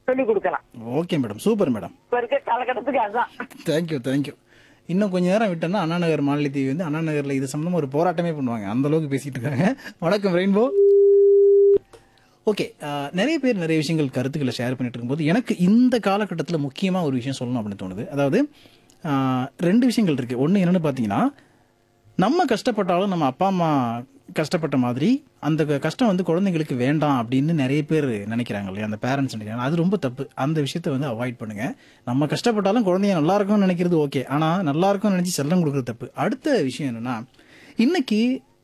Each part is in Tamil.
சொல்லி கொடுக்கலாம் ஓகே மேடம் சூப்பர் மேடம் இப்ப இருக்க காலகட்டத்துக்கு அதுதான் தேங்க்யூ தேங்க்யூ இன்னும் கொஞ்ச நேரம் விட்டோம்னா அண்ணா நகர் மாநில தீவி வந்து அண்ணா நகர்ல இது சம்பந்தமா ஒரு போராட்டமே பண்ணுவாங்க அந்த அளவுக்கு பேசிட்டு இருக்காங்க வணக்கம் ரெயின்போ ஓகே நிறைய பேர் நிறைய விஷயங்கள் கருத்துக்களை ஷேர் பண்ணிட்டு இருக்கும்போது எனக்கு இந்த காலகட்டத்தில் முக்கியமாக ஒரு விஷயம் சொல்லணும் அப்படின்னு தோணுது அதாவது ஆஹ், ரெண்டு விஷயங்கள் இருக்கு ஒன்று என்னன்னு பார்த்தீங்கன்னா நம்ம கஷ்டப்பட்டாலும் நம்ம அப்பா அம்மா கஷ்டப்பட்ட மாதிரி அந்த க- கஷ்டம் வந்து குழந்தைங்களுக்கு வேண்டாம் அப்படின்னு நிறைய பேர் நினைக்கிறாங்க இல்லையா அந்த பேரண்ட்ஸ் நினைக்கிறாங்க அது ரொம்ப தப்பு அந்த விஷயத்தை வந்து அவாய்ட் பண்ணுங்க நம்ம கஷ்டப்பட்டாலும் குழந்தைங்க நல்லா இருக்கும்னு நினைக்கிறது ஓகே ஆனால் நல்லா இருக்கும்னு நினைச்சு செல்லம் கொடுக்குறது தப்பு அடுத்த விஷயம் என்னன்னா இன்னைக்கு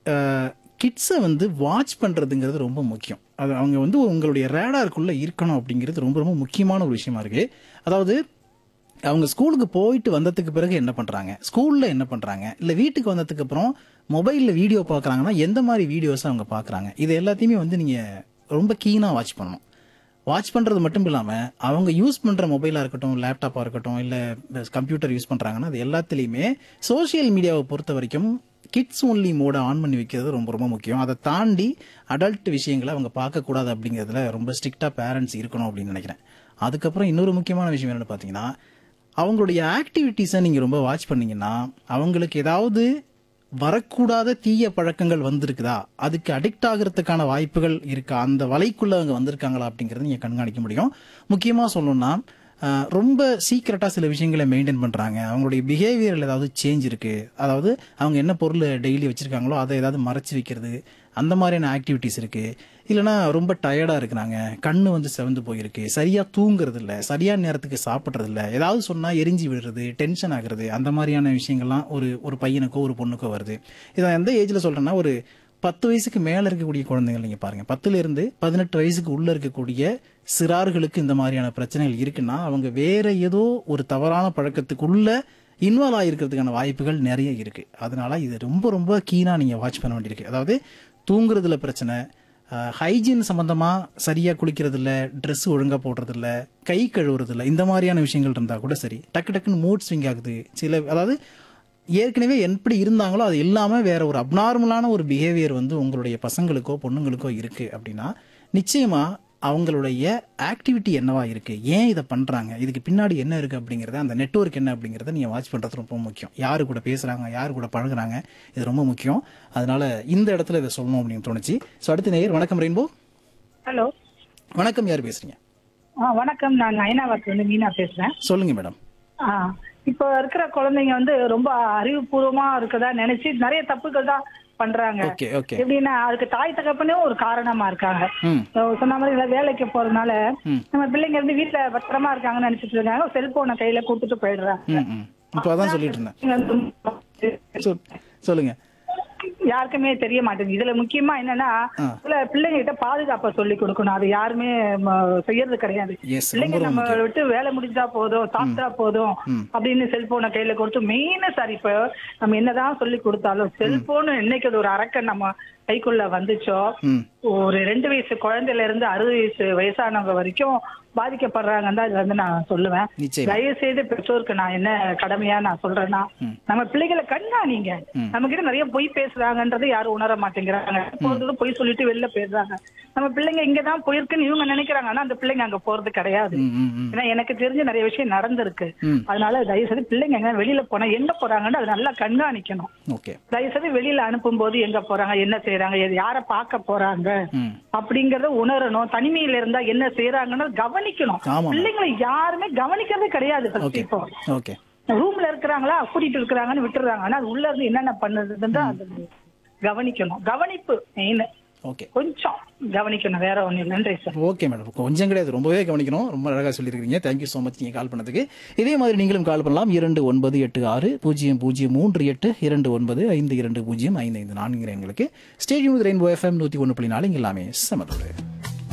கிட்ஸை வந்து வாட்ச் பண்றதுங்கிறது ரொம்ப முக்கியம் அது அவங்க வந்து உங்களுடைய ரேடாருக்குள்ள இருக்கணும் அப்படிங்கிறது ரொம்ப ரொம்ப முக்கியமான ஒரு விஷயமா இருக்கு அதாவது அவங்க ஸ்கூலுக்கு போயிட்டு வந்ததுக்கு பிறகு என்ன பண்றாங்க ஸ்கூல்ல என்ன பண்றாங்க இல்ல வீட்டுக்கு வந்ததுக்கு அப்புறம் மொபைல்ல வீடியோ பார்க்கறாங்கன்னா எந்த மாதிரி வீடியோஸ் அவங்க பார்க்கறாங்க இது எல்லாத்தையுமே வந்து நீங்க ரொம்ப கீனா வாட்ச் பண்ணணும் வாட்ச் பண்றது மட்டும் இல்லாம அவங்க யூஸ் பண்ற மொபைலா இருக்கட்டும் லேப்டாப்பா இருக்கட்டும் இல்ல கம்ப்யூட்டர் யூஸ் பண்றாங்கன்னா அது எல்லாத்துலயுமே சோஷியல் மீடியாவை பொறுத்த வரைக்கும் கிட்ஸ் ஒன்லி மோட ஆன் பண்ணி வைக்கிறது ரொம்ப ரொம்ப முக்கியம் அதை தாண்டி அடல்ட் விஷயங்களை அவங்க பார்க்கக்கூடாது அப்படிங்கிறதுல ரொம்ப ஸ்ட்ரிக்டா பேரண்ட்ஸ் இருக்கணும் அப்படின்னு நினைக்கிறேன் அதுக்கப்புறம் இன்னொரு முக்கியமான விஷயம் என்னன்னு பார்த்தீங்கன்னா அவங்களுடைய ஆக்டிவிட்டீஸை நீங்க ரொம்ப வாட்ச் பண்ணீங்கன்னா அவங்களுக்கு ஏதாவது வரக்கூடாத தீய பழக்கங்கள் வந்திருக்குதா அதுக்கு அடிக்ட் ஆகிறதுக்கான வாய்ப்புகள் இருக்கா அந்த வலைக்குள்ள அவங்க வந்திருக்காங்களா அப்படிங்கறத நீங்க கண்காணிக்க முடியும் முக்கியமா சொல்லணும்னா ஆஹ், ரொம்ப சீக்கிரட்டா சில விஷயங்களை மெயின்டைன் பண்றாங்க அவங்களுடைய பிஹேவியர்ல ஏதாவது சேஞ்ச் இருக்கு அதாவது அவங்க என்ன பொருள் டெய்லி வச்சிருக்காங்களோ அதை ஏதாவது மறைச்சு வைக்கிறது அந்த மாதிரியான ஆக்டிவிட்டிஸ் இருக்கு இல்லைன்னா ரொம்ப டயர்டா இருக்கிறாங்க கண்ணு வந்து செவந்து போயிருக்கு சரியா தூங்குறது இல்ல சரியான நேரத்துக்கு சாப்பிட்றது இல்ல ஏதாவது சொன்னா எரிஞ்சு விடுறது டென்ஷன் ஆகுறது அந்த மாதிரியான விஷயங்கள்லாம் ஒரு ஒரு பையனுக்கோ ஒரு பொண்ணுக்கோ வருது இதை எந்த ஏஜ்ல சொல்றேன்னா ஒரு பத்து வயசுக்கு மேல இருக்கக்கூடிய குழந்தைகள் நீங்க பாருங்க பத்துல இருந்து பதினெட்டு வயசுக்கு உள்ள இருக்கக்கூடிய சிறார்களுக்கு இந்த மாதிரியான பிரச்சனைகள் இருக்குன்னா அவங்க வேற ஏதோ ஒரு தவறான பழக்கத்துக்குள்ள இன்வால்வ் ஆகிருக்கிறதுக்கான வாய்ப்புகள் நிறைய இருக்கு அதனால இது ரொம்ப ரொம்ப கீனா நீங்க வாட்ச் பண்ண வேண்டியிருக்கு அதாவது தூங்குறதுல பிரச்சனை ஹைஜீன் சம்பந்தமா சரியா குளிக்கிறது இல்ல ட்ரெஸ் ஒழுங்கா போடுறது இல்ல கை கழுவுறது இல்ல இந்த மாதிரியான விஷயங்கள் இருந்தா கூட சரி டக்கு டக்குன்னு மூட் ஸ்விங் ஆகுது சில அதாவது ஏற்கனவே எப்படி இருந்தாங்களோ அது இல்லாம வேற ஒரு அப்நார்மலான ஒரு பிஹேவியர் வந்து உங்களுடைய பசங்களுக்கோ பொண்ணுங்களுக்கோ இருக்கு அப்படின்னா நிச்சயமா அவங்களுடைய ஆக்டிவிட்டி என்னவா இருக்கு ஏன் இதை பண்றாங்க இதுக்கு பின்னாடி என்ன இருக்கு அப்படிங்கறத அந்த நெட்வொர்க் என்ன அப்படிங்கறத நீங்க வாட்ச் பண்றது ரொம்ப முக்கியம் யாரு கூட பேசுறாங்க யாரு கூட பழகுறாங்க இது ரொம்ப முக்கியம் அதனால இந்த இடத்துல இதை சொல்லணும் அப்படின்னு தோணுச்சு ஸோ அடுத்த நேயர் வணக்கம் ரெயின்போ ஹலோ வணக்கம் யார் பேசுறீங்க ஆ வணக்கம் நான் நயனாவரத்துல இருந்து மீனா பேசுறேன் சொல்லுங்க மேடம் ஆ இப்போ இருக்கிற குழந்தைங்க வந்து ரொம்ப அறிவுபூர்வமா இருக்கதா நினைச்சு நிறைய தப்புகள் தான் பண்றாங்க ஓகே ஓகே எப்படின்னா அதுக்கு தாய் தகப்பனே ஒரு காரணமா இருக்காங்க ம் So, சொன்ன மாதிரி இல்ல, வேலைக்கு போறதுனால நம்ம பிள்ளைங்க இருந்து வீட்டுல பத்திரமா இருக்காங்கன்னு நினைச்சிட்டு இருக்காங்க செல்போனை கையில கூட்டிட்டு போயிடுறாங்க ம் ம் இப்போ அதான் சொல்லிட்டு இருந்தேன் சொல்- சொல்லுங்க யாருக்குமே தெரிய மாட்டேங்குது இதுல முக்கியமா என்னன்னா ஆ. சில பிள்ளைங்க கிட்ட பாதுகாப்ப சொல்லி கொடுக்கணும் அது யாருமே ம, செய்யறது கிடையாது Yes, பிள்ளைங்க ரொம்ப ரொம்ப நம்ம முக்கியம். விட்டு வேலை முடிஞ்சா போதும் சாப்பிட்டா போதும் அப்படின்னு செல்போனை கையில கொடுத்து மெயினா சார் இப்ப நம்ம என்னதான் சொல்லி கொடுத்தாலும் செல்போன் என்னைக்கு அது ஒரு அரக்கன் நம்ம கைக்குள்ள வந்துச்சோ ம் ஒரு ரெண்டு வயசு குழந்தையில இருந்து அறுபது வயசு வயசானவங்க வரைக்கும் பாதிக்கப்படுறாங்கன்னு தான் இதுல வந்து நான் சொல்லுவேன் நிச்சயமா தயவு செய்து பெற்றோருக்கு நான் என்ன கடமையா நான் சொல்றேன்னா நம்ம பிள்ளைகளை கண்காணிங்க நம்ம கிட்ட நிறைய பொய் பேசுறாங்கன்றது யாரும் உணர மாட்டேங்கிறாங்க போறது பொய் சொல்லிட்டு வெளில போயிடுறாங்க நம்ம பிள்ளைங்க இங்கதான் போயிருக்குன்னு இவங்க நினைக்கிறாங்க ஆனா அந்த பிள்ளைங்க அங்க போறது கிடையாது ம் ம் ம் ஏன்னா எனக்கு தெரிஞ்ச நிறைய விஷயம் நடந்திருக்கு ம். அதனால தயவு செய்து பிள்ளைங்க எங்க வெளியில போனா எங்க போறாங்கன்னு அதை நல்லா கண்காணிக்கணும் ஓகே தயவு செய்து வெளியில அனுப்பும் போது எங்க போறாங்க என்ன செய்யறாங்க எது- யார பார்க்க போறாங்க ம் அப்படிங்கறத உணரணும் தனிமையில இருந்தா என்ன செய்யறாங்கன்னு கவனிக்கணும் ஆமா. பிள்ளைங்களை யாருமே கவனிக்கிறதே கிடையாது first ஓகே இப்போ ஓகே ரூம்ல இருக்கிறாங்களா கூட்டிட்டு இருக்கிறாங்கன்னு விட்டுறாங்க ஆனா அது உள்ள இருந்து என்னென்ன பண்ணுதுன்னு தான் அது கவனிக்கணும் கவனிப்பு மெயின் ஓகே கொஞ்சம் கவனிக்கணும் வேற ஒண்ணு இல்லை நன்றி சார் ஓகே மேடம் கொஞ்சம் கிடையாது ரொம்பவே கவனிக்கணும் ரொம்ப அழகாக சொல்லியிருக்கீங்க தேங்க்யூ ஸோ மச் நீங்கள் கால் பண்ணதுக்கு இதே மாதிரி நீங்களும் கால் பண்ணலாம் இரண்டு ஒன்பது எட்டு ஆறு பூஜ்ஜியம் பூஜ்ஜியம் மூன்று எட்டு இரண்டு ஒன்பது ஐந்து இரண்டு பூஜ்ஜியம் ஐந்து ஐந்து நான்கு எங்களுக்கு ஸ்டேடியம் ரெயின்போ எஃப்எம் நூற்றி ஒன்று புள்ளி நாலு இங்க எல்லாமே சமதோடு